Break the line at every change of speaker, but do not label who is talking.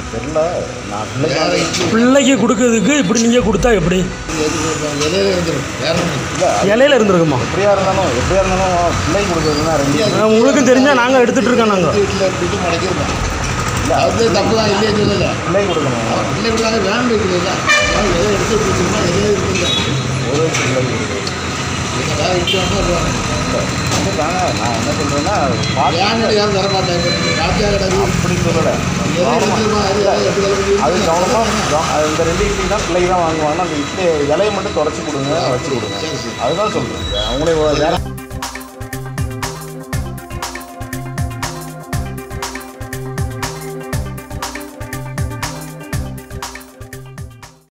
தெரியல நான் பிள்ளைக்கு
வேற
வந்து-
இட்லி
பிள்ளைக்கு கொடுக்கறதுக்கு இப்படி நீங்கள் கொடுத்தா எப்படி
எது கொடுப்பாங்க? இலையில இருந்துரும் வேற ஒன்றும்
இல்லை
இலையில இருந்திருக்குமா
எப்படியா இருந்தாலும் எப்படியா இருந்தாலும் பிள்ளைக்கு கொடுக்குறதுனா ரெண்டு
ஆ, உங்களுக்கும் தெரிஞ்சால் நாங்கள் எடுத்துகிட்டு இருக்கோம் நாங்கள்
வீட்டில் எடுத்துட்டு மடக்கிருந்தோம் அது தப்பு தான் இல்லைன்னு சொல்லலை
பிள்ளைக்கு கொடுக்கணும்
இல்லை கொடுத்தாங்க வேன் இருக்குதுல்ல அதனால எதை எடுத்து கொடுத்துருமா எதை இருக்குல்ல
ஒரு பிள்ளைக்கு கொடுக்கணும்
நீங்கள் வேறு இட்லி வேணா வருவாங்க
அதுதாங்க நான் என்ன சொல்கிறேன்னா
வேன் யாரும் தர மாட்டாங்க ராஜா கிடக்கு
அப்படி சொல்லலை
எதை எடுத்துருமா அது எதை எடுத்து
அது கவனமாக இந்த ரெண்டு இட்லி தான் பிள்ளைக்கு தான் வாங்குவாங்கன்னா அந்த இட்லி இலையை மட்டும் தொடச்சி கொடுங்க வச்சு கொடுங்க அதுதான் சொல்கிறேன் அவங்களே வேற